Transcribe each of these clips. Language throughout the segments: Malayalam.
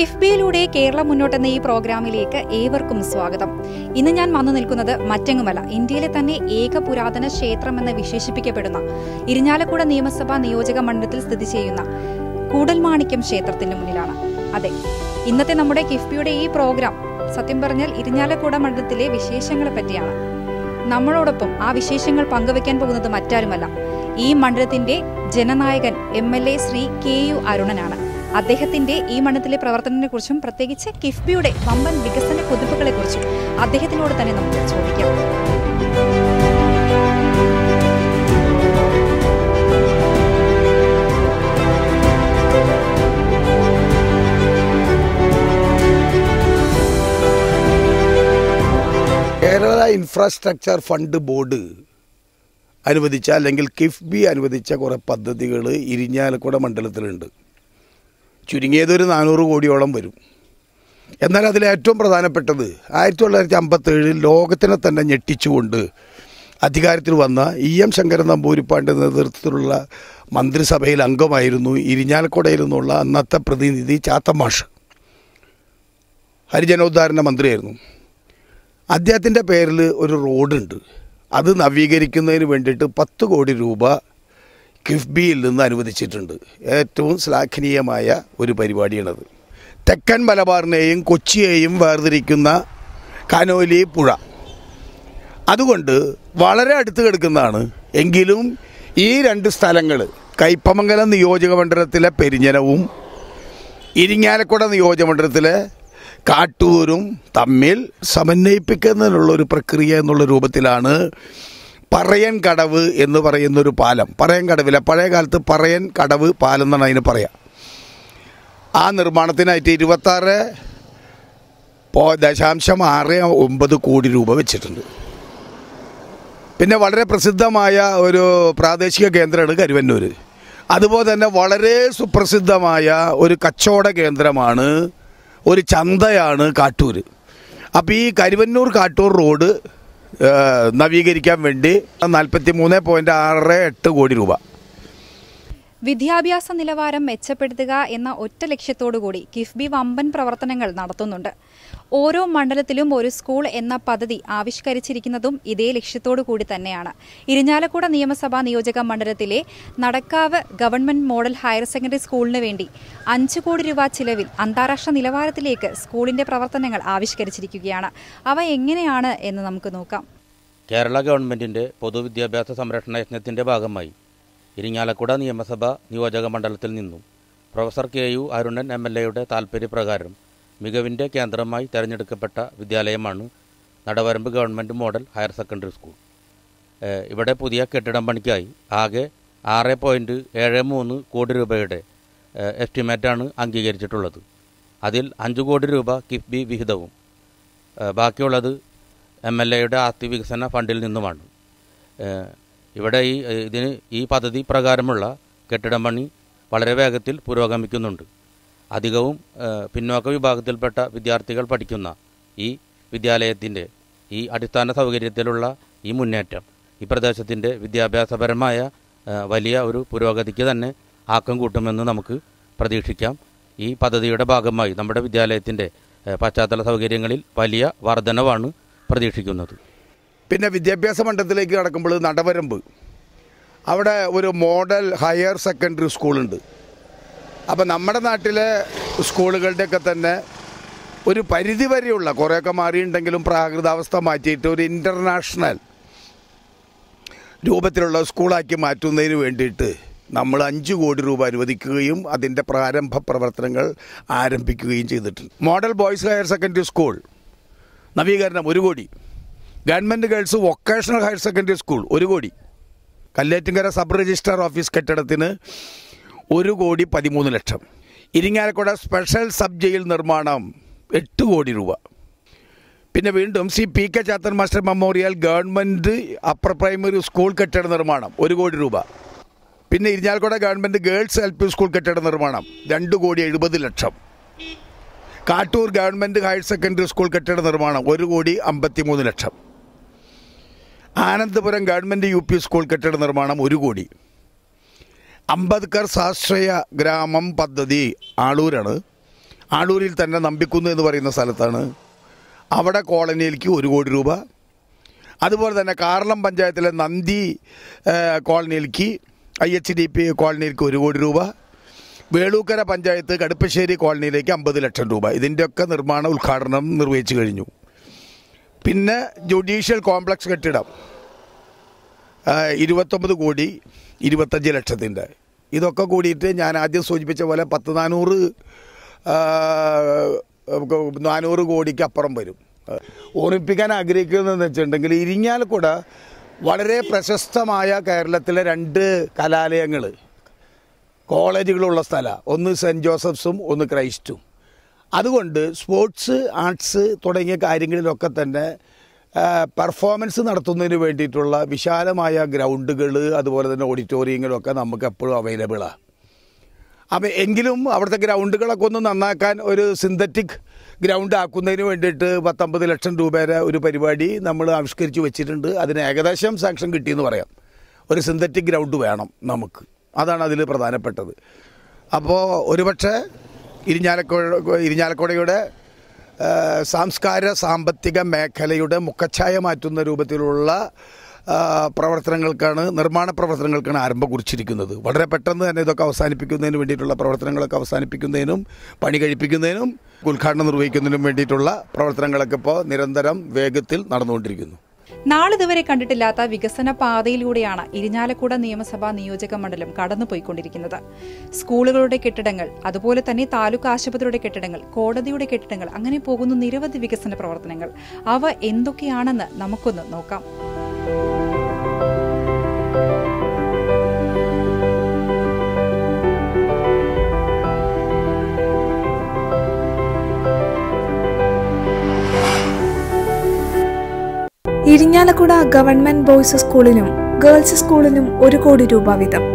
കിഫ്ബിയിലൂടെ കേരളം മുന്നോട്ടെന്ന ഈ പ്രോഗ്രാമിലേക്ക് ഏവർക്കും സ്വാഗതം ഇന്ന് ഞാൻ വന്നു നിൽക്കുന്നത് മറ്റെങ്ങുമല്ല ഇന്ത്യയിലെ തന്നെ ഏക പുരാതന ക്ഷേത്രമെന്ന് വിശേഷിപ്പിക്കപ്പെടുന്ന ഇരിഞ്ഞാലക്കുട നിയമസഭാ നിയോജക മണ്ഡലത്തിൽ സ്ഥിതി ചെയ്യുന്ന കൂടൽമാണിക്യം ക്ഷേത്രത്തിന്റെ മുന്നിലാണ് അതെ ഇന്നത്തെ നമ്മുടെ കിഫ്ബിയുടെ ഈ പ്രോഗ്രാം സത്യം പറഞ്ഞാൽ ഇരിഞ്ഞാലക്കുട മണ്ഡലത്തിലെ വിശേഷങ്ങളെ പറ്റിയാണ് നമ്മളോടൊപ്പം ആ വിശേഷങ്ങൾ പങ്കുവെക്കാൻ പോകുന്നത് മറ്റാരുമല്ല ഈ മണ്ഡലത്തിന്റെ ജനനായകൻ M L A Shri K U അരുണനാണ് അദ്ദേഹത്തിന്റെ ഈ മണ്ഡലത്തിലെ പ്രവർത്തനങ്ങളെ കുറിച്ചും പ്രത്യേകിച്ച് കിഫ്ബിയുടെ വമ്പൻ വികസന കുതിപ്പുകളെ കുറിച്ചും അദ്ദേഹത്തിനോട് തന്നെ നമുക്ക് ചോദിക്കാം കേരള ഇൻഫ്രാസ്ട്രക്ചർ ഫണ്ട് ബോർഡ് അനുവദിച്ച അല്ലെങ്കിൽ കിഫ്ബി അനുവദിച്ച കുറേ പദ്ധതികൾ ഇരിഞ്ഞാലക്കുട മണ്ഡലത്തിലുണ്ട് ചുരുങ്ങിയതൊരു നാനൂറ് കോടിയോളം വരും എന്നാൽ അതിൽ ഏറ്റവും പ്രധാനപ്പെട്ടത് ആയിരത്തി തൊള്ളായിരത്തി അമ്പത്തേഴിൽ ലോകത്തിനെ തന്നെ ഞെട്ടിച്ചുകൊണ്ട് അധികാരത്തിൽ വന്ന ഇ എം ശങ്കരൻ നമ്പൂരിപ്പാൻ്റെ നേതൃത്വത്തിലുള്ള മന്ത്രിസഭയിൽ അംഗമായിരുന്നു ഇരിഞ്ഞാലക്കുടയിൽ നിന്നുള്ള അന്നത്തെ പ്രതിനിധി ചാത്തമാഷ് ഹരിജനോദ്ധാരണ മന്ത്രിയായിരുന്നു അദ്ദേഹത്തിൻ്റെ പേരിൽ ഒരു റോഡുണ്ട് അത് നവീകരിക്കുന്നതിന് വേണ്ടിയിട്ട് പത്ത് കോടി രൂപ കിഫ്ബിയിൽ നിന്ന് അനുവദിച്ചിട്ടുണ്ട് ഏറ്റവും ശ്ലാഘനീയമായ ഒരു പരിപാടിയാണത് തെക്കൻ മലബാറിനെയും കൊച്ചിയെയും വേർതിരിക്കുന്ന കനോലി പുഴ അതുകൊണ്ട് വളരെ അടുത്ത് കിടക്കുന്നതാണ് എങ്കിലും ഈ രണ്ട് സ്ഥലങ്ങൾ കയ്പമംഗലം നിയോജക മണ്ഡലത്തിലെ പെരിഞ്ഞനവും ഇരിങ്ങാലക്കുട നിയോജകമണ്ഡലത്തിലെ കാട്ടൂരും തമ്മിൽ സമന്വയിപ്പിക്കുന്നതിനുള്ള ഒരു പ്രക്രിയ എന്നുള്ള രൂപത്തിലാണ് പറയൻ കടവ് എന്ന് പറയുന്നൊരു പാലം പറയൻ കടവില്ല പഴയ കാലത്ത് പറയൻ കടവ് പാലം എന്നാണ് അതിന് പറയുക ആ നിർമ്മാണത്തിനായിട്ട് ഇരുപത്താറ് പോ ദശാംശം ആറ് ഒമ്പത് കോടി രൂപ വെച്ചിട്ടുണ്ട് പിന്നെ വളരെ പ്രസിദ്ധമായ ഒരു പ്രാദേശിക കേന്ദ്രമാണ് കരുവന്നൂർ അതുപോലെ തന്നെ വളരെ സുപ്രസിദ്ധമായ ഒരു കച്ചവട കേന്ദ്രമാണ് ഒരു ചന്തയാണ് കാട്ടൂർ അപ്പോൾ ഈ കരുവന്നൂർ കാട്ടൂർ റോഡ് ഏ, നവീകരിക്കാൻ വേണ്ടി നാൽപ്പത്തി മൂന്ന് പോയിൻറ്റ് ആറ് എട്ട് കോടി രൂപ വിദ്യാഭ്യാസ നിലവാരം മെച്ചപ്പെടുത്തുക എന്ന ഒറ്റ ലക്ഷ്യത്തോടുകൂടി കിഫ്ബി വമ്പൻ പ്രവർത്തനങ്ങൾ നടത്തുന്നുണ്ട് ഓരോ മണ്ഡലത്തിലും ഒരു സ്കൂൾ എന്ന പദ്ധതി ആവിഷ്കരിച്ചിരിക്കുന്നതും ഇതേ ലക്ഷ്യത്തോടു കൂടി തന്നെയാണ് ഇരിഞ്ഞാലക്കുട നിയമസഭാ നിയോജക മണ്ഡലത്തിലെ Nadakkavu government model higher secondary സ്കൂളിന് വേണ്ടി അഞ്ച് കോടി രൂപ ചിലവിൽ അന്താരാഷ്ട്ര നിലവാരത്തിലേക്ക് സ്കൂളിന്റെ പ്രവർത്തനങ്ങൾ ആവിഷ്കരിച്ചിരിക്കുകയാണ് അവ എങ്ങനെയാണ് എന്ന് നമുക്ക് നോക്കാം കേരള ഗവൺമെൻറ്റിൻ്റെ പൊതുവിദ്യാഭ്യാസ സംരക്ഷണ യജ്ഞത്തിൻ്റെ ഭാഗമായി ഇരിങ്ങാലക്കുട നിയമസഭ നിയോജക മണ്ഡലത്തിൽ നിന്നും professor K U Arunan M L എയുടെ താൽപ്പര്യപ്രകാരം മികവിൻ്റെ കേന്ദ്രമായി തിരഞ്ഞെടുക്കപ്പെട്ട വിദ്യാലയമാണ് Nadavaramba government model higher secondary school ഏഹ് ഇവിടെ പുതിയ കെട്ടിടം പണിക്കായി ആകെ ആറ് പോയിൻറ്റ് ഏഴ് മൂന്ന് കോടി രൂപയുടെ ഏഹ് എസ്റ്റിമേറ്റാണ് അംഗീകരിച്ചിട്ടുള്ളത് അതിൽ അഞ്ച് കോടി രൂപ കിഫ്ബി വിഹിതവും ഏഹ് ബാക്കിയുള്ളത് എം എൽ എയുടെ ആസ്തി വികസന ഫണ്ടിൽ നിന്നുമാണ് ഏഹ് ഇവിടെ ഈ ഏഹ് ഇതിന് ഈ പദ്ധതി പ്രകാരമുള്ള കെട്ടിടം പണി വളരെ വേഗത്തിൽ പുരോഗമിക്കുന്നുണ്ട് അധികവും ഏഹ് പിന്നോക്ക വിഭാഗത്തിൽപ്പെട്ട വിദ്യാർത്ഥികൾ പഠിക്കുന്ന ഈ വിദ്യാലയത്തിൻ്റെ ഈ അടിസ്ഥാന സൗകര്യത്തിലുള്ള ഈ മുന്നേറ്റം ഈ പ്രദേശത്തിൻ്റെ വിദ്യാഭ്യാസപരമായ ഏഹ് വലിയ ഒരു പുരോഗതിക്ക് തന്നെ ആക്കം കൂട്ടുമെന്ന് നമുക്ക് പ്രതീക്ഷിക്കാം ഈ പദ്ധതിയുടെ ഭാഗമായി നമ്മുടെ വിദ്യാലയത്തിൻ്റെ ഏഹ് പശ്ചാത്തല സൗകര്യങ്ങളിൽ വലിയ വർധനവാണ് പ്രതീക്ഷിക്കുന്നത് പിന്നെ വിദ്യാഭ്യാസ മണ്ഡലത്തിലേക്ക് കടക്കുമ്പോൾ നടവരമ്പ് അവിടെ ഒരു മോഡൽ ഹയർ സെക്കൻഡറി സ്കൂളുണ്ട് അപ്പോൾ നമ്മുടെ നാട്ടിലെ സ്കൂളുകളുടെയൊക്കെ തന്നെ ഒരു പരിധി വരെയുള്ള കുറേയൊക്കെ മാറിയിട്ടുണ്ടെങ്കിലും പ്രാകൃതാവസ്ഥ മാറ്റിയിട്ട് ഒരു ഇൻ്റർനാഷണൽ രൂപത്തിലുള്ള സ്കൂളാക്കി മാറ്റുന്നതിന് വേണ്ടിയിട്ട് നമ്മൾ അഞ്ച് കോടി രൂപ അനുവദിക്കുകയും അതിൻ്റെ പ്രാരംഭ പ്രവർത്തനങ്ങൾ ആരംഭിക്കുകയും ചെയ്തിട്ടുണ്ട് model boys higher secondary school നവീകരണം ഒരു crore government girls vocational higher secondary school ഒരു crore Kallettumkara sub registrar office കെട്ടിടത്തിന് ഒരു കോടി പതിമൂന്ന് lakh Irinjalakuda special sub jail നിർമ്മാണം എട്ട് കോടി രൂപ പിന്നെ വീണ്ടും C P K Chathan master memorial government upper primary school കെട്ടിട നിർമ്മാണം ഒരു കോടി രൂപ പിന്നെ Irinjalakuda government girls L P school കെട്ടിട നിർമ്മാണം രണ്ട് കോടി എഴുപത് lakh Kattoor government higher secondary school കെട്ടിട നിർമ്മാണം ഒരു കോടി അമ്പത്തിമൂന്ന് lakh Anandapuram government U P school കെട്ടിട നിർമ്മാണം ഒരു കോടി അംബേദ്കർ സാശ്രയ ഗ്രാമം പദ്ധതി ആളൂരാണ് ആളൂരിൽ തന്നെ നമ്പിക്കുന്ന് എന്ന് പറയുന്ന സ്ഥലത്താണ് അവിടെ കോളനിയിലേക്ക് ഒരു കോടി രൂപ അതുപോലെ തന്നെ കാർളം പഞ്ചായത്തിലെ നന്ദി ഏഹ്, കോളനിയിലേക്ക് ഐ എച്ച് ഡി പി കോളനിയിലേക്ക് ഒരു കോടി രൂപ വേളൂക്കര പഞ്ചായത്ത് കടുപ്പശ്ശേരി കോളനിയിലേക്ക് അമ്പത് ലക്ഷം രൂപ ഇതിൻ്റെയൊക്കെ നിർമ്മാണ ഉദ്ഘാടനം നിർവഹിച്ചു കഴിഞ്ഞു പിന്നെ ജുഡീഷ്യൽ കോംപ്ലക്സ് കെട്ടിടം ആ, ഇരുപത്തൊമ്പത് കോടി ഇരുപത്തഞ്ച് ലക്ഷത്തിൻ്റെ ഇതൊക്കെ കൂടിയിട്ട് ഞാൻ ആദ്യം സൂചിപ്പിച്ച പോലെ പത്ത് നാനൂറ് ആ, നാനൂറ് കോടിക്ക് അപ്പുറം വരും ഓർമ്മിപ്പിക്കാൻ ആഗ്രഹിക്കുന്നതെന്ന് വെച്ചിട്ടുണ്ടെങ്കിൽ ഇരിങ്ങാലക്കുട വളരെ പ്രശസ്തമായ കേരളത്തിലെ രണ്ട് കലാലയങ്ങൾ കോളേജുകളുള്ള സ്ഥലമാണ് ഒന്ന് സെൻറ്റ് ജോസഫ്സും ഒന്ന് ക്രൈസ്റ്റും അതുകൊണ്ട് സ്പോർട്സ് ആർട്സ് തുടങ്ങിയ കാര്യങ്ങളിലൊക്കെ തന്നെ പെർഫോമൻസ് നടത്തുന്നതിന് വേണ്ടിയിട്ടുള്ള വിശാലമായ ഗ്രൗണ്ടുകൾ അതുപോലെ തന്നെ ഓഡിറ്റോറിയങ്ങളൊക്കെ നമുക്ക് എപ്പോഴും അവൈലബിളാണ് അപ്പം എങ്കിലും അവിടുത്തെ ഗ്രൗണ്ടുകളൊക്കെ ഒന്ന് നന്നാക്കാൻ ഒരു സിന്തറ്റിക് ഗ്രൗണ്ട് ആക്കുന്നതിന് വേണ്ടിയിട്ട് പത്തൊമ്പത് ലക്ഷം രൂപയുടെ ഒരു പരിപാടി നമ്മൾ ആവിഷ്കരിച്ച് വെച്ചിട്ടുണ്ട് അതിന് ഏകദേശം സാങ്ഷൻ കിട്ടിയെന്ന് പറയാം ഒരു സിന്തറ്റിക് ഗ്രൗണ്ട് വേണം നമുക്ക് അതാണ് അതിൽ പ്രധാനപ്പെട്ടത് അപ്പോൾ ഒരുപക്ഷെ ഇരിഞ്ഞാലക്കുട ഇരിഞ്ഞാലക്കുടയുടെ ആ, സാംസ്കാര സാമ്പത്തിക മേഖലയുടെ മുഖച്ഛായ മാറ്റുന്ന രൂപത്തിലുള്ള ആ, പ്രവർത്തനങ്ങൾക്കാണ് നിർമ്മാണ പ്രവർത്തനങ്ങൾക്കാണ് ആരംഭം കുറിച്ചിരിക്കുന്നത് വളരെ പെട്ടെന്ന് തന്നെ ഇതൊക്കെ അവസാനിപ്പിക്കുന്നതിന് വേണ്ടിയിട്ടുള്ള പ്രവർത്തനങ്ങളൊക്കെ അവസാനിപ്പിക്കുന്നതിനും പണി കഴിപ്പിക്കുന്നതിനും ഉദ്ഘാടനം നിർവഹിക്കുന്നതിനും വേണ്ടിയിട്ടുള്ള പ്രവർത്തനങ്ങളൊക്കെ ഇപ്പോൾ നിരന്തരം വേഗത്തിൽ നടന്നുകൊണ്ടിരിക്കുന്നു നാളിതുവരെ കണ്ടിട്ടില്ലാത്ത വികസന പാതയിലൂടെയാണ് ഇരിഞ്ഞാലക്കുട നിയമസഭാ നിയോജക മണ്ഡലം കടന്നുപോയിക്കൊണ്ടിരിക്കുന്നത് സ്കൂളുകളുടെ കെട്ടിടങ്ങൾ അതുപോലെ തന്നെ താലൂക്ക് ആശുപത്രിയുടെ കെട്ടിടങ്ങൾ കോടതിയുടെ കെട്ടിടങ്ങൾ അങ്ങനെ പോകുന്ന നിരവധി വികസന പ്രവർത്തനങ്ങൾ അവ എന്തൊക്കെയാണെന്ന് നമുക്കൊന്ന് നോക്കാം ഇരിഞ്ഞാലക്കുട ഗവൺമെന്റ് ബോയ്സ് സ്കൂളിനും ഗേൾസ് സ്കൂളിനും ഒരു കോടി രൂപ വീതം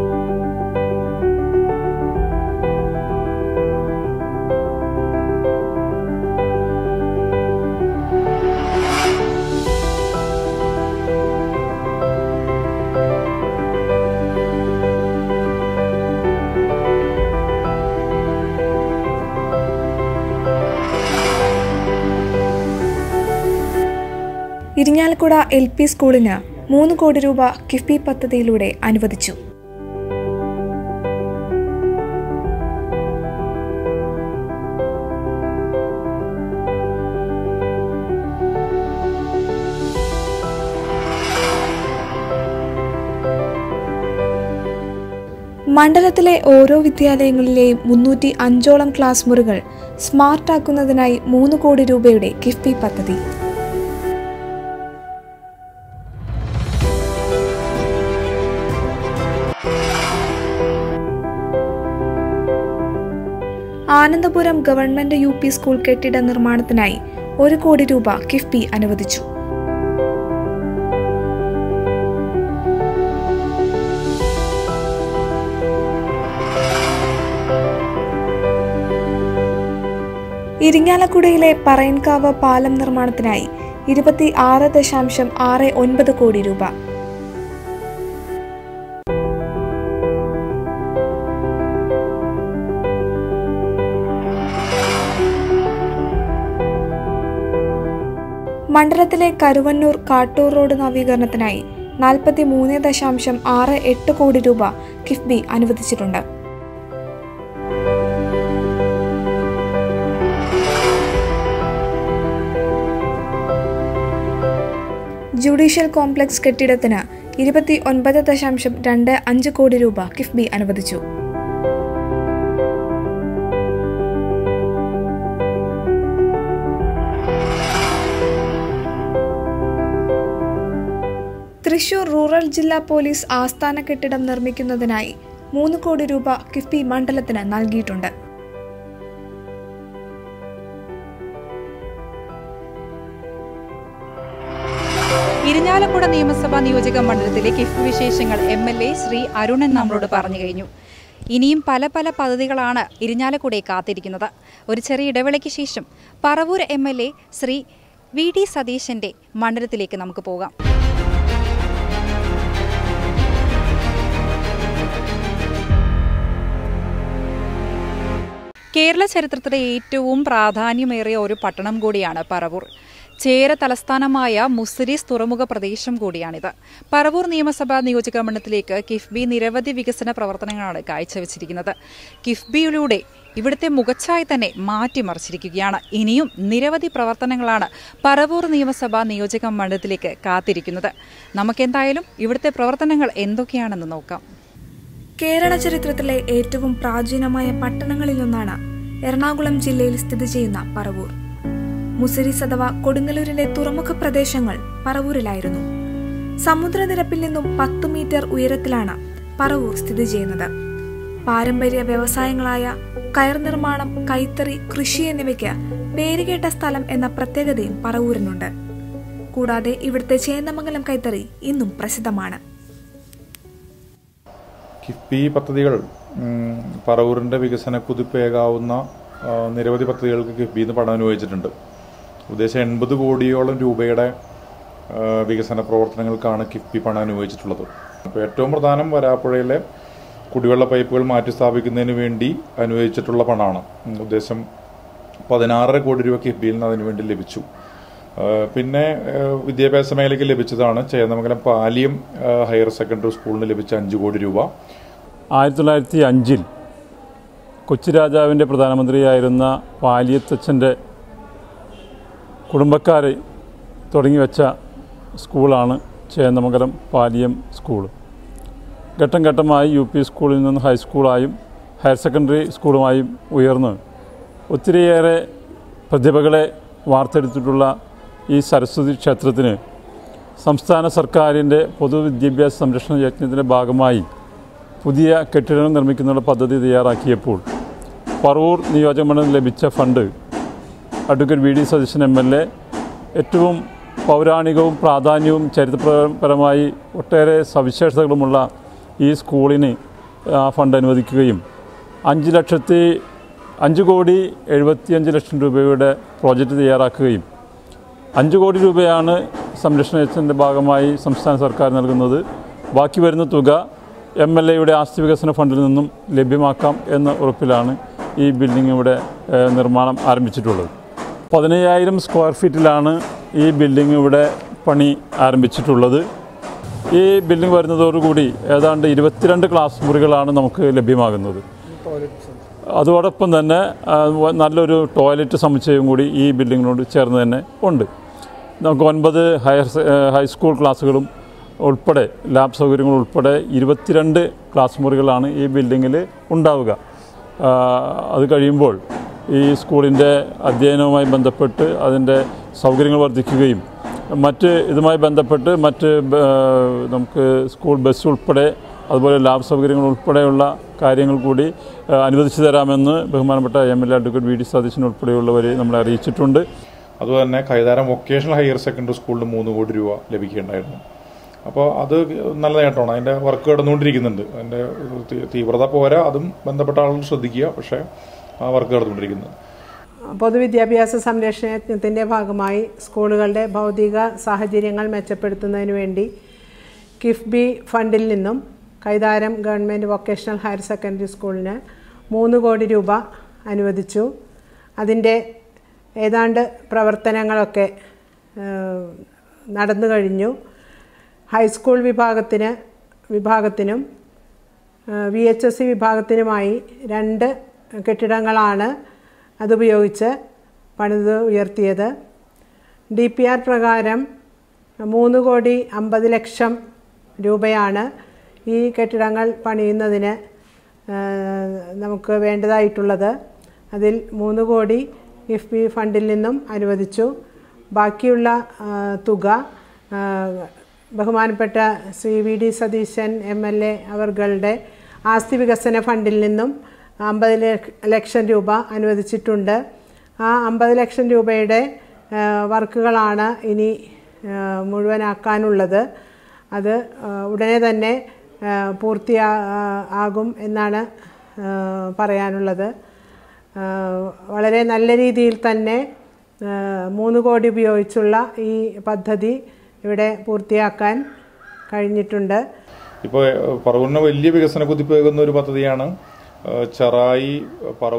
ഇരിഞ്ഞാലക്കുട എൽ പി സ്കൂളിന് മൂന്ന് കോടി രൂപ കിഫ്ബി പദ്ധതിയിലൂടെ അനുവദിച്ചു മണ്ഡലത്തിലെ ഓരോ വിദ്യാലയങ്ങളിലെയും മുന്നൂറ്റി അഞ്ചോളം ക്ലാസ് മുറികൾ സ്മാർട്ടാക്കുന്നതിനായി മൂന്ന് കോടി രൂപയുടെ കിഫ്ബി പദ്ധതി Anandapuram government U P school കെട്ടിട നിർമ്മാണത്തിനായി ഒരു കോടി രൂപ കിഫ്ബി അനുവദിച്ചു ഇരിങ്ങാലക്കുടയിലെ പറയൻകാവ് പാലം നിർമ്മാണത്തിനായി ഇരുപത്തി ആറ് ദശാംശം ആറ് ഒൻപത് കോടി രൂപ മണ്ഡലത്തിലെ കരുവന്നൂർ കാട്ടൂർ റോഡ് നവീകരണത്തിനായി നാൽപ്പത്തി മൂന്ന് ദശാംശം ആറ് എട്ട് കോടി രൂപ കിഫ്ബി അനുവദിച്ചിട്ടുണ്ട് ജുഡീഷ്യൽ കോംപ്ലക്സ് കെട്ടിടത്തിന് ഇരുപത്തി ഒൻപത് ദശാംശം രണ്ട് അഞ്ച് കോടി രൂപ കിഫ്ബി അനുവദിച്ചു തൃശൂർ റൂറൽ ജില്ലാ പോലീസ് ആസ്ഥാന കെട്ടിടം നിർമ്മിക്കുന്നതിനായി മൂന്ന് കോടി രൂപ കിഫ്ബി മണ്ഡലത്തിന് നൽകിയിട്ടുണ്ട് ഇരിഞ്ഞാലക്കുട നിയമസഭാ നിയോജക മണ്ഡലത്തിലെ കിഫ് വിശേഷങ്ങൾ M L A Shri Arunan നമ്മളോട് പറഞ്ഞു കഴിഞ്ഞു ഇനിയും പല പല പദ്ധതികളാണ് ഇരിഞ്ഞാലക്കുടയെ കാത്തിരിക്കുന്നത് ഒരു ചെറിയ ഇടവേളയ്ക്ക് ശേഷം Paravur M L A Shri V D സതീശന്റെ മണ്ഡലത്തിലേക്ക് നമുക്ക് പോകാം കേരള ചരിത്രത്തിലെ ഏറ്റവും പ്രാധാന്യമേറിയ ഒരു പട്ടണം കൂടിയാണ് പറവൂർ ചേര തലസ്ഥാനമായ മുസിരീസ് തുറമുഖ പ്രദേശം കൂടിയാണിത് പറവൂർ നിയമസഭാ നിയോജക മണ്ഡലത്തിലേക്ക് കിഫ്ബി നിരവധി വികസന പ്രവർത്തനങ്ങളാണ് കാഴ്ചവെച്ചിരിക്കുന്നത് കിഫ്ബിയിലൂടെ ഇവിടുത്തെ മുഖച്ഛായ തന്നെ മാറ്റിമറിച്ചിരിക്കുകയാണ് ഇനിയും നിരവധി പ്രവർത്തനങ്ങളാണ് പറവൂർ നിയമസഭാ നിയോജക മണ്ഡലത്തിലേക്ക് കാത്തിരിക്കുന്നത് നമുക്കെന്തായാലും ഇവിടുത്തെ പ്രവർത്തനങ്ങൾ എന്തൊക്കെയാണെന്ന് നോക്കാം കേരള ചരിത്രത്തിലെ ഏറ്റവും പ്രാചീനമായ പട്ടണങ്ങളിലൊന്നാണ് എറണാകുളം ജില്ലയിൽ സ്ഥിതി ചെയ്യുന്ന പറവൂർ മുസിരിസ് അഥവാ കൊടുങ്ങല്ലൂരിലെ തുറമുഖ പ്രദേശങ്ങൾ പറവൂരിലായിരുന്നു സമുദ്രനിരപ്പിൽ നിന്നും പത്ത് മീറ്റർ ഉയരത്തിലാണ് പറവൂർ സ്ഥിതി ചെയ്യുന്നത് പാരമ്പര്യ വ്യവസായങ്ങളായ കയർ നിർമ്മാണം കൈത്തറി കൃഷി എന്നിവയ്ക്ക് പേരുകേട്ട സ്ഥലം എന്ന പ്രത്യേകതയും പറവൂരിനുണ്ട് കൂടാതെ ഇവിടുത്തെ ചേന്ദമംഗലം കൈത്തറി ഇന്നും പ്രസിദ്ധമാണ് കിഫ്ബി പദ്ധതികൾ ഉം, പറവൂരിൻ്റെ വികസന കുതിപ്പേകാവുന്ന ആ, നിരവധി പദ്ധതികൾക്ക് കിഫ്ബിയിൽ നിന്ന് പണം അനുവദിച്ചിട്ടുണ്ട് ഉദ്ദേശം എൺപത് കോടിയോളം രൂപയുടെ ആ, വികസന പ്രവർത്തനങ്ങൾക്കാണ് കിഫ്ബി പണം അനുവദിച്ചിട്ടുള്ളത് അപ്പോൾ ഏറ്റവും പ്രധാനം വരാപ്പുഴയിലെ കുടിവെള്ള പൈപ്പുകൾ മാറ്റി സ്ഥാപിക്കുന്നതിന് വേണ്ടി അനുവദിച്ചിട്ടുള്ള പണമാണ് ഉം, ഉദ്ദേശം പതിനാറര കോടി രൂപ കിഫ്ബിയിൽ നിന്ന് അതിനു വേണ്ടി ലഭിച്ചു ആ, പിന്നെ ആ, വിദ്യാഭ്യാസ മേഖലയ്ക്ക് ലഭിച്ചതാണ് ചേന്നമംഗലം പാലിയം ആ, ഹയർ സെക്കൻഡറി സ്കൂളിന് ലഭിച്ച അഞ്ച് കോടി രൂപ ആയിരത്തി തൊള്ളായിരത്തി അഞ്ചിൽ കൊച്ചി രാജാവിൻ്റെ പ്രധാനമന്ത്രിയായിരുന്ന പാലിയത്തച്ഛൻ്റെ കുടുംബക്കാർ തുടങ്ങി വെച്ച സ്കൂളാണ് ചേന്നമംഗലം പാലിയം സ്കൂൾ ഘട്ടം ഘട്ടമായി യു പി സ്കൂളിൽ നിന്ന് ഹൈസ്കൂളായും ഹയർ സെക്കൻഡറി സ്കൂളുമായും ഉയർന്ന് ഒത്തിരിയേറെ പ്രതിഭകളെ വാർത്തെടുത്തിട്ടുള്ള ഈ സരസ്വതി ക്ഷേത്രത്തിന് സംസ്ഥാന സർക്കാരിൻ്റെ പൊതുവിദ്യാഭ്യാസ സംരക്ഷണ യജ്ഞത്തിൻ്റെ ഭാഗമായി പുതിയ കെട്ടിടങ്ങൾ നിർമ്മിക്കുന്നതിനുള്ള പദ്ധതി തയ്യാറാക്കിയപ്പോൾ പറവൂർ നിയോജകമണ്ഡലം ലഭിച്ച fund advocate V D Satheesan M L A ഏറ്റവും പൗരാണികവും പ്രാധാന്യവും ചരിത്രപരമായി ഒട്ടേറെ സവിശേഷതകളുമുള്ള ഈ സ്കൂളിന് ആ ഫണ്ട് അനുവദിക്കുകയും അഞ്ച് ലക്ഷത്തി അഞ്ച് കോടി എഴുപത്തിയഞ്ച് ലക്ഷം രൂപയുടെ പ്രോജക്റ്റ് തയ്യാറാക്കുകയും അഞ്ച് കോടി രൂപയാണ് സംരക്ഷണ യജ്ഞത്തിൻ്റെ ഭാഗമായി സംസ്ഥാന സർക്കാർ നൽകുന്നത് ബാക്കി വരുന്ന തുക എം എൽ എയുടെ ആസ്തി വികസന ഫണ്ടിൽ നിന്നും ലഭ്യമാക്കാം എന്ന ഉറപ്പിലാണ് ഈ ബിൽഡിംഗ് ഇവിടെ ഏഹ്, നിർമ്മാണം ആരംഭിച്ചിട്ടുള്ളത് പതിനയ്യായിരം സ്ക്വയർ ഫീറ്റിലാണ് ഈ ബിൽഡിംഗ് ഇവിടെ പണി ആരംഭിച്ചിട്ടുള്ളത് ഈ ബിൽഡിംഗ് വരുന്നതോടുകൂടി ഏതാണ്ട് ഇരുപത്തിരണ്ട് ക്ലാസ് മുറികളാണ് നമുക്ക് ലഭ്യമാകുന്നത് അതോടൊപ്പം തന്നെ ആ, വ- നല്ലൊരു ടോയ്ലറ്റ് സമുച്ചയം കൂടി ഈ ബിൽഡിങ്ങിനോട് ചേർന്ന് തന്നെ ഉണ്ട് നമുക്ക് ഒൻപത് ഹയർ സെ- ഏ, ഹൈസ്കൂൾ ക്ലാസ്സുകളും ഉൾപ്പെടെ ലാബ് സൗകര്യങ്ങൾ ഉൾപ്പെടെ ഇരുപത്തിരണ്ട് ക്ലാസ് മുറികളാണ് ഈ ബിൽഡിങ്ങിൽ ഉണ്ടാവുക ആ, അത് കഴിയുമ്പോൾ ഈ സ്കൂളിൻ്റെ അധ്യയനവുമായി ബന്ധപ്പെട്ട് അതിൻ്റെ സൗകര്യങ്ങൾ വർദ്ധിക്കുകയും മറ്റ് ഇതുമായി ബന്ധപ്പെട്ട് മറ്റ് ബ- നമുക്ക് സ്കൂൾ ബസ് ഉൾപ്പെടെ അതുപോലെ ലാബ് സൗകര്യങ്ങൾ ഉൾപ്പെടെയുള്ള കാര്യങ്ങൾ കൂടി ആ, അനുവദിച്ചു തരാമെന്ന് ബഹുമാനപ്പെട്ട M L A advocate V D Satheesan ഉൾപ്പെടെയുള്ളവർ നമ്മളെ അറിയിച്ചിട്ടുണ്ട് അതുപോലെ തന്നെ കൈതാരം വൊക്കേഷണൽ ഹയർ സെക്കൻഡറി സ്കൂളിന് മൂന്ന് കോടി രൂപ ലഭിക്കേണ്ടായിരുന്നു അപ്പോൾ അത് നല്ല നേട്ടമാണ് അതിൻ്റെ വർക്ക് നടന്നുകൊണ്ടിരിക്കുന്നുണ്ട് അതിൻ്റെ തീ- തീവ്രത പോരാ അതും ബന്ധപ്പെട്ട ആളുകൾ ശ്രദ്ധിക്കുക പക്ഷേ ആ വർക്ക് നടന്നുകൊണ്ടിരിക്കുന്നത് പൊതുവിദ്യാഭ്യാസ സംരക്ഷണ യജ്ഞത്തിൻ്റെ ഭാഗമായി സ്കൂളുകളുടെ ഭൗതിക സാഹചര്യങ്ങൾ മെച്ചപ്പെടുത്തുന്നതിന് വേണ്ടി കിഫ്ബി ഫണ്ടിൽ നിന്നും Kaitharam government vocational higher secondary സ്കൂളിന് മൂന്ന് കോടി രൂപ അനുവദിച്ചു അതിൻ്റെ ഏതാണ്ട് പ്രവർത്തനങ്ങളൊക്കെ ഏഹ്, നടന്നു കഴിഞ്ഞു ഹൈസ്കൂൾ വിഭാഗത്തിന് വിഭാഗത്തിനും വി എച്ച് എസ് സി വിഭാഗത്തിനുമായി രണ്ട് കെട്ടിടങ്ങളാണ് അതുപയോഗിച്ച് പണിത് ഉയർത്തിയത് ഡി പി ആർ പ്രകാരം മൂന്ന് കോടി അമ്പത് ലക്ഷം രൂപയാണ് ഈ കെട്ടിടങ്ങൾ പണിയുന്നതിന് ആ, നമുക്ക് വേണ്ടതായിട്ടുള്ളത് അതിൽ മൂന്ന് കോടി കിഫ്ബി ഫണ്ടിൽ നിന്നും അനുവദിച്ചു ബാക്കിയുള്ള ആ, തുക ആ, ബഹുമാനപ്പെട്ട Shri V D Satheesan M L A അവർകളുടെ ആസ്തി വികസന ഫണ്ടിൽ നിന്നും അമ്പത് ലക്ഷ- ലക്ഷം രൂപ അനുവദിച്ചിട്ടുണ്ട് ആ അമ്പത് ലക്ഷം രൂപയുടെ ആ, വർക്കുകളാണ് ഇനി ആ, മുഴുവനാക്കാനുള്ളത് അത് ആ, ഉടനെ തന്നെ ആ, പൂർത്തിയാ ആ, ആകും എന്നാണ് ആ, പറയാനുള്ളത് ആ, വളരെ നല്ല രീതിയിൽ തന്നെ ആ, മൂന്ന് കോടി ഉപയോഗിച്ചുള്ള ഈ പദ്ധതി ഇവിടെ പൂർത്തിയാക്കാൻ കഴിഞ്ഞിട്ടുണ്ട് ഇപ്പോൾ പറവൂരിന് വലിയ വികസന കുതിപ്പേകുന്ന ഒരു പദ്ധതിയാണ് ഏഹ്, ചെറായി പറവൂർ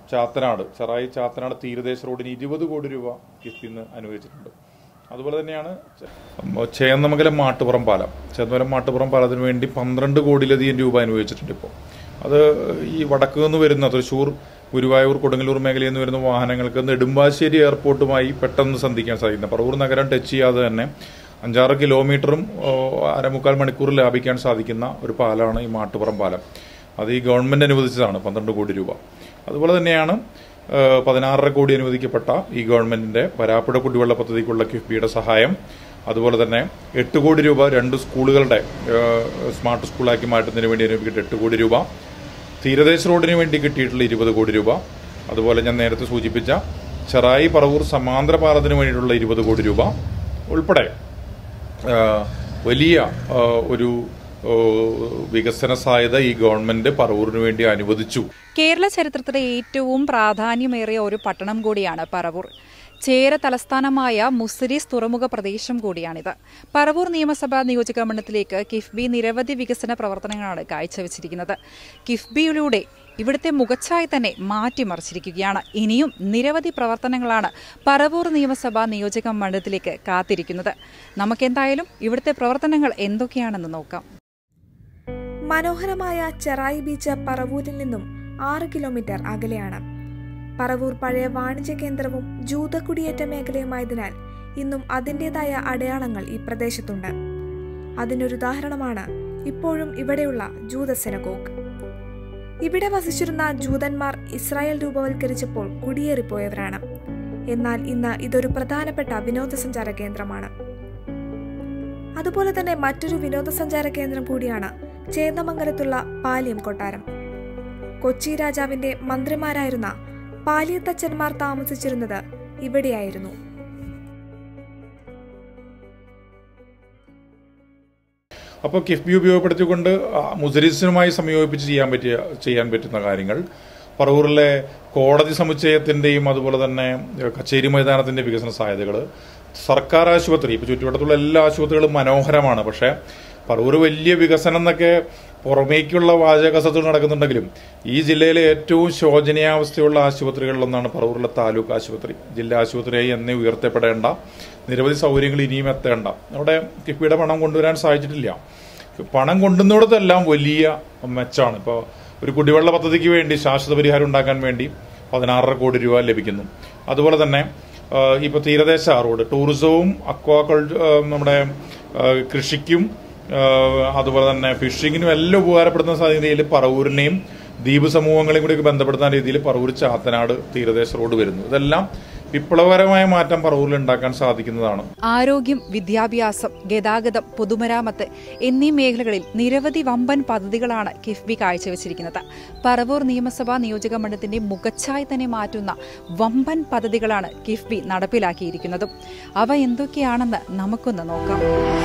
ചാത്തനാട് ചെറായി ചാത്തനാട് തീരദേശ റോഡിന് ഇരുപത് കോടി രൂപ കിഫ്ബിന്ന് അനുവദിച്ചിട്ടുണ്ട് അതുപോലെ തന്നെയാണ് ചെ- ചേന്നമംഗലം മാട്ടുപുറം പാലം ചേന്നമംഗലം മാട്ടുപുറം പാലത്തിന് വേണ്ടി പന്ത്രണ്ട് കോടിയിലധികം രൂപ അനുവദിച്ചിട്ടുണ്ട് ഇപ്പോൾ അത് ഈ വടക്ക് നിന്ന് വരുന്ന തൃശ്ശൂർ ഗുരുവായൂർ കൊടുങ്ങല്ലൂർ മേഖലയിൽ നിന്ന് വരുന്ന വാഹനങ്ങൾക്ക് നെടുമ്പാശ്ശേരി എയർപോർട്ടുമായി പെട്ടെന്ന് സന്ധിക്കാൻ സാധിക്കുന്നത് പറവൂർ നഗരം ടച്ച് ചെയ്യാതെ തന്നെ അഞ്ചാറ് കിലോമീറ്ററും ഓ, അരമുക്കാൽ മണിക്കൂർ ലാഭിക്കാൻ സാധിക്കുന്ന ഒരു പാലമാണ് ഈ മാട്ടുപുറം പാലം അത് ഈ ഗവൺമെന്റ് അനുവദിച്ചതാണ് പന്ത്രണ്ട് കോടി രൂപ അതുപോലെ തന്നെയാണ് ഏഹ്, പതിനാറര കോടി അനുവദിക്കപ്പെട്ട ഈ ഗവൺമെന്റിന്റെ വരാപ്പുഴ കുടിവെള്ള പദ്ധതിക്കുള്ള കിഫ്ബിയുടെ സഹായം അതുപോലെ തന്നെ എട്ട് കോടി രൂപ രണ്ട് സ്കൂളുകളുടെ ഏഹ്, സ്മാർട്ട് സ്കൂളാക്കി മാറ്റുന്നതിന് വേണ്ടി അനുവദിക്കപ്പെട്ട എട്ട് കോടി രൂപ തീരദേശ റോഡിന് വേണ്ടി കിട്ടിയിട്ടുള്ള ഇരുപത് കോടി രൂപ അതുപോലെ ഞാൻ നേരത്തെ സൂചിപ്പിച്ച ചെറായി പറവൂർ സമാന്തര പാലത്തിന് വേണ്ടിയിട്ടുള്ള ഇരുപത് കോടി രൂപ ഉൾപ്പെടെ ആ, വലിയ ആ, ഒരു ആ, വികസന സാധ്യത ഈ ഗവൺമെന്റ് പറവൂരിന് വേണ്ടി അനുവദിച്ചു കേരള ചരിത്രത്തിലെ ഏറ്റവും പ്രാധാന്യമേറിയ ഒരു പട്ടണം കൂടിയാണ് പറവൂർ ചേര തലസ്ഥാനമായ മുസിരീസ് തുറമുഖ പ്രദേശം കൂടിയാണിത് പറവൂർ നിയമസഭാ നിയോജക മണ്ഡലത്തിലേക്ക് കിഫ്ബി നിരവധി വികസന പ്രവർത്തനങ്ങളാണ് കാഴ്ചവെച്ചിരിക്കുന്നത് കിഫ്ബിയിലൂടെ ഇവിടുത്തെ മുഖച്ഛായ തന്നെ മാറ്റിമറിച്ചിരിക്കുകയാണ് ഇനിയും നിരവധി പ്രവർത്തനങ്ങളാണ് പറവൂർ നിയമസഭാ നിയോജക മണ്ഡലത്തിലേക്ക് കാത്തിരിക്കുന്നത് നമുക്കെന്തായാലും ഇവിടുത്തെ പ്രവർത്തനങ്ങൾ എന്തൊക്കെയാണെന്ന് നോക്കാം മനോഹരമായ ചെറായി ബീച്ച് പറവൂരിൽ നിന്നും ആറ് കിലോമീറ്റർ അകലെയാണ് പറവൂർ പഴയ വാണിജ്യ കേന്ദ്രവും ജൂതക്കുടിയേറ്റ മേഖലയുമായതിനാൽ ഇന്നും അതിൻ്റെതായ അടയാളങ്ങൾ ഈ പ്രദേശത്തുണ്ട് അതിനൊരുദാഹരണമാണ് ഇപ്പോഴും ഇവിടെയുള്ള ജൂത സെനഗോഗ് ഇവിടെ വസിച്ചിരുന്ന ജൂതന്മാർ ഇസ്രായേൽ രൂപവൽക്കരിച്ചപ്പോൾ കുടിയേറിപ്പോയവരാണ് എന്നാൽ ഇന്ന് ഇതൊരു പ്രധാനപ്പെട്ട വിനോദസഞ്ചാര കേന്ദ്രമാണ് അതുപോലെ തന്നെ മറ്റൊരു വിനോദസഞ്ചാര കേന്ദ്രം കൂടിയാണ് ചേന്ദമംഗലത്തുള്ള പാലിയം കൊട്ടാരം കൊച്ചി രാജാവിന്റെ മന്ത്രിമാരായിരുന്ന പാലിയത്തച്ഛന്മാർ താമസിച്ചിരുന്നത് ഇവിടെയായിരുന്നു അപ്പോൾ കിഫ്ബി ഉപയോഗപ്പെടുത്തിക്കൊണ്ട് ആ, മുസരിസിനുമായി സംയോജിപ്പിച്ച് ചെയ്യാൻ പറ്റിയ ചെയ്യാൻ പറ്റുന്ന കാര്യങ്ങൾ പറവൂരിലെ കോടതി സമുച്ചയത്തിന്റെയും അതുപോലെ തന്നെ ഏഹ്, കച്ചേരി മൈതാനത്തിന്റെ വികസന സാധ്യതകൾ സർക്കാർ ആശുപത്രി ഇപ്പോൾ ചുറ്റുവട്ടത്തുള്ള എല്ലാ ആശുപത്രികളും മനോഹരമാണ് പക്ഷേ പറവൂർ വലിയ വികസനം എന്നൊക്കെ പുറമേക്കുള്ള വാചകസത്തുകൾ നടക്കുന്നുണ്ടെങ്കിലും ഈ ജില്ലയിലെ ഏറ്റവും ശോചനീയാവസ്ഥയുള്ള ആശുപത്രികളിലൊന്നാണ് പറവൂരിലെ താലൂക്ക് ആശുപത്രി ജില്ലാ ആശുപത്രിയായി എന്നേ ഉയർത്തപ്പെടേണ്ട നിരവധി സൗകര്യങ്ങൾ ഇനിയും എത്തേണ്ട അവിടെ കിഫ്ബിയുടെ പണം കൊണ്ടുവരാൻ സാധിച്ചിട്ടില്ല പണം കൊണ്ടുവന്നിടത്തെല്ലാം വലിയ മെച്ചാണ് ഇപ്പോൾ ഒരു കുടിവെള്ള പദ്ധതിക്ക് വേണ്ടി ശാശ്വത പരിഹാരം ഉണ്ടാക്കാൻ വേണ്ടി പതിനാറര കോടി രൂപ ലഭിക്കുന്നു അതുപോലെ തന്നെ ഇപ്പോൾ തീരദേശ റോഡ് ടൂറിസവും അക്വാകൾ നമ്മുടെ ആ, കൃഷിക്കും ആ, അതുപോലെ തന്നെ ഫിഷിങ്ങിനും എല്ലാം ഉപകാരപ്പെടുന്ന സാധ്യതയിൽ പറവൂരിനെയും ദ്വീപ് സമൂഹങ്ങളെയും കൂടി ബന്ധപ്പെടുത്താൻ രീതിയിൽ പറവൂർ ചാത്തനാട് തീരദേശ റോഡ് വരുന്നു ഇതെല്ലാം വിപ്ലവകരമായ മാറ്റം പറവൂരിൽ ഉണ്ടാക്കാൻ സാധിക്കുന്നതാണ് ആരോഗ്യം വിദ്യാഭ്യാസം ഗതാഗതം പൊതുമരാമത്ത് എന്നീ മേഖലകളിൽ നിരവധി വമ്പൻ പദ്ധതികളാണ് കിഫ്ബി കാഴ്ചവെച്ചിരിക്കുന്നത് പറവൂർ നിയമസഭാ നിയോജക മണ്ഡലത്തിന്റെ മുഖച്ഛായ തന്നെ മാറ്റുന്ന വമ്പൻ പദ്ധതികളാണ് കിഫ്ബി നടപ്പിലാക്കിയിരിക്കുന്നതും അവ എന്തൊക്കെയാണെന്ന് നമുക്കൊന്ന് നോക്കാം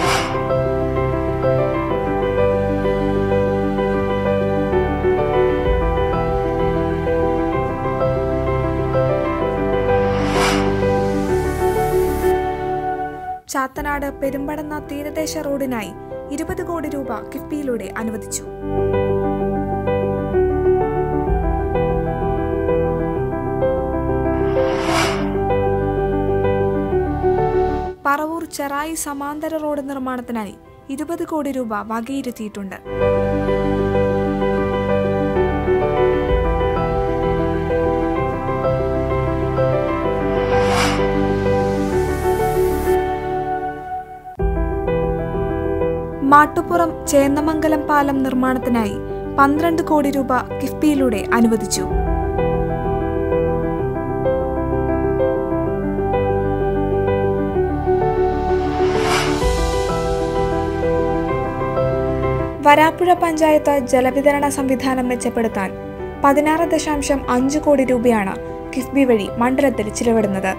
ചാത്തനാട് പെരുമ്പടന്ന തീരദേശ റോഡിനായി ഇരുപത് കോടി രൂപ കിഫ്ബിയിലൂടെ അനുവദിച്ചു പറവൂർ ചെറായി സമാന്തര റോഡ് നിർമ്മാണത്തിനായി ഇരുപത് കോടി രൂപ വകയിരുത്തിയിട്ടുണ്ട് മാട്ടുപുറം ചേന്നമംഗലം പാലം നിർമ്മാണത്തിനായി പന്ത്രണ്ട് കോടി രൂപ കിഫ്ബിയിലൂടെ അനുവദിച്ചു വരാപ്പുഴ പഞ്ചായത്ത് ജലവിതരണ സംവിധാനം മെച്ചപ്പെടുത്താൻ പതിനാറ് ദശാംശം അഞ്ച് കോടി രൂപയാണ് കിഫ്ബി വഴി മണ്ഡലത്തിൽ ചിലവിടുന്നത്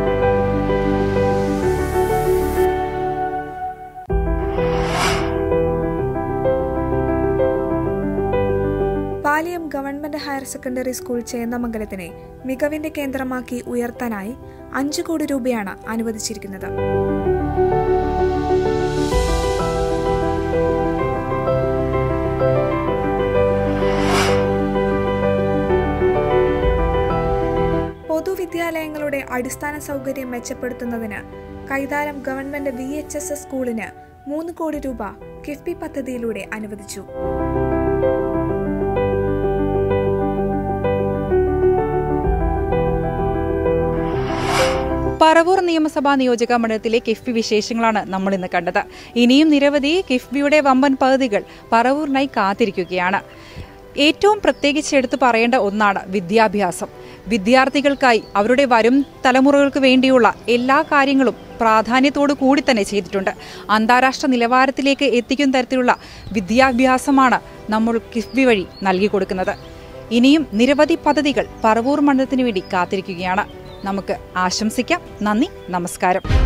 Paliyam government higher secondary school ചേന്ദമംഗലത്തിനെ മികവിന്റെ കേന്ദ്രമാക്കി ഉയർത്താനായി അഞ്ചു കോടി രൂപയാണ് അനുവദിച്ചിരിക്കുന്നത് അടിസ്ഥാന സൗകര്യം മെച്ചപ്പെടുത്തുന്നതിന് Kaitharam government V H S S സ്കൂളിന് മൂന്ന് കോടി രൂപ കിഫ്ബി പദ്ധതിയിലൂടെ അനുവദിച്ചു പറവൂർ നിയമസഭാ നിയോജക മണ്ഡലത്തിലെ കിഫ്ബി വിശേഷങ്ങളാണ് നമ്മൾ ഇന്ന് കണ്ടത് ഇനിയും നിരവധി കിഫ്ബിയുടെ വമ്പൻ പദ്ധതികൾ പറവൂരിനായി കാത്തിരിക്കുകയാണ് ഏറ്റവും പ്രത്യേകിച്ച് എടുത്തു പറയേണ്ട ഒന്നാണ് വിദ്യാഭ്യാസം വിദ്യാർത്ഥികൾക്കായി അവരുടെ വരും തലമുറകൾക്ക് വേണ്ടിയുള്ള എല്ലാ കാര്യങ്ങളും പ്രാധാന്യത്തോടു കൂടി തന്നെ ചെയ്തിട്ടുണ്ട് അന്താരാഷ്ട്ര നിലവാരത്തിലേക്ക് എത്തിക്കുന്ന തരത്തിലുള്ള വിദ്യാഭ്യാസമാണ് നമ്മൾ കിഫ്ബി വഴി നൽകി കൊടുക്കുന്നത് ഇനിയും നിരവധി പദ്ധതികൾ പറവൂർ മണ്ഡലത്തിനു വേണ്ടി കാത്തിരിക്കുകയാണ് നമുക്ക് ആശംസിക്കാം നന്ദി നമസ്കാരം